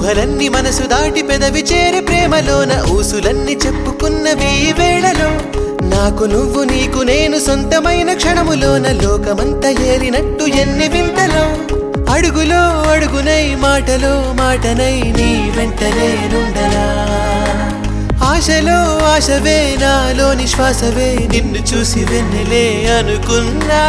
ఊహలన్నీ మనసు దాటి పెదవి చేరి ప్రేమలోన ఊసులన్నీ చెప్పుకున్నవి ఈ వేళలో నాకు నువ్వు నీకు నేను సొంతమైన క్షణములోన లోకమంతా ఏలినట్టు ఎన్ని వింతలో అడుగులో అడుగునై మాటలో మాటనై నీ వెంట నేనుండనా ఆశలో ఆశవే నాలోని శ్వాసవే నిన్ను చూసి వెన్నెలే అనుకున్నా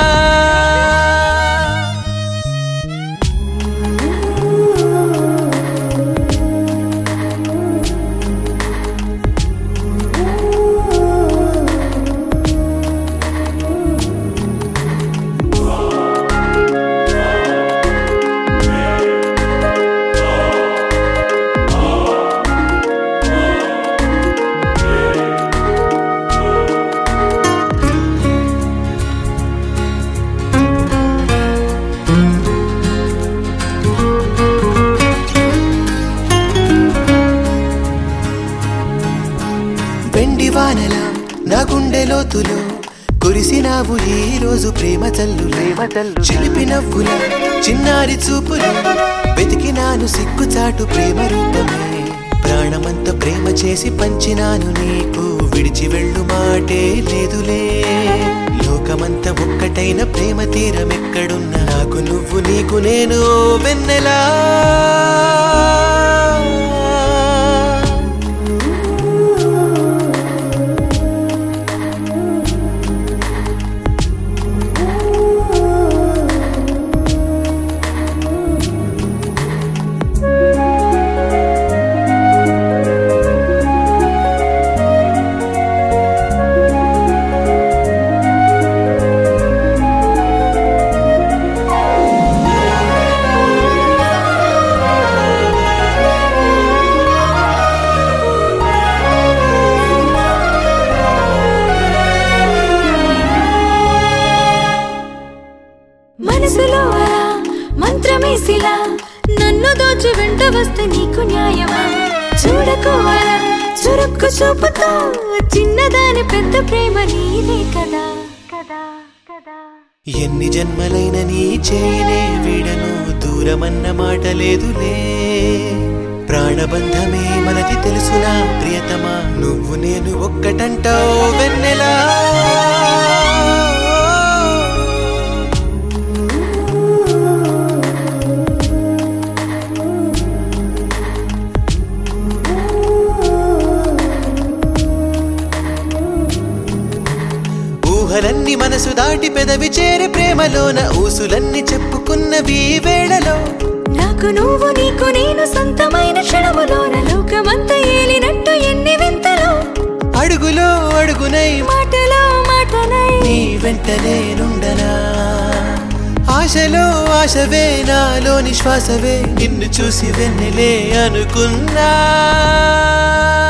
వెండి వానల నా గుండె లోతులో కురిసినావు ఈ రోజు ప్రేమ చల్లులే చిలిపి నవ్వుల చిన్నారి చూపులు వెతికినాను సిగ్గుచాటు ప్రేమ రూపమే ప్రాణమంత ప్రేమ చేసి పంచినాను నీకు విడిచి వెళ్ళు మాటే లేదులే లోకమంత ఒక్కటైన ప్రేమ తీరం ఎక్కడున్నా నాకు నువ్వు నీకు నేను ఓ వెన్నెలా మనసులో అలా మంత్రమేసిలా నన్ను దోచి వెంట వస్తే నీకు న్యాయమా చూడకోవాలా చురుక్కు చూపుతో చిన్నదాని పెద్ద ప్రేమ నీదే కదా కదా కదా ఎన్ని జన్మలైన నీ చేయనే వీడను దూరమన్న మాట లేదులే ప్రాణబంధమే మనది తెలుసునా ప్రియతమా నువ్వు నేను ఒక్కటంటావు వెన్నెలా ఊహలన్నీ మనసు దాటి పెదవి చేరి ప్రేమలోన ఊసులన్నీ చెప్పుకున్నవి ఈ వేళలో నాకు నువ్వు నీకు నేను సొంతమైన క్షణములోన లోకమంతా ఏలినట్టు ఎన్ని వింతలు అడుగులో అడుగునై మాటలో మాటనై నీ వెంట నేనుండనా ఆశలో ఆశవే నాలోని శ్వాసవే నిన్ను చూసి వెన్నెలే అనుకున్నా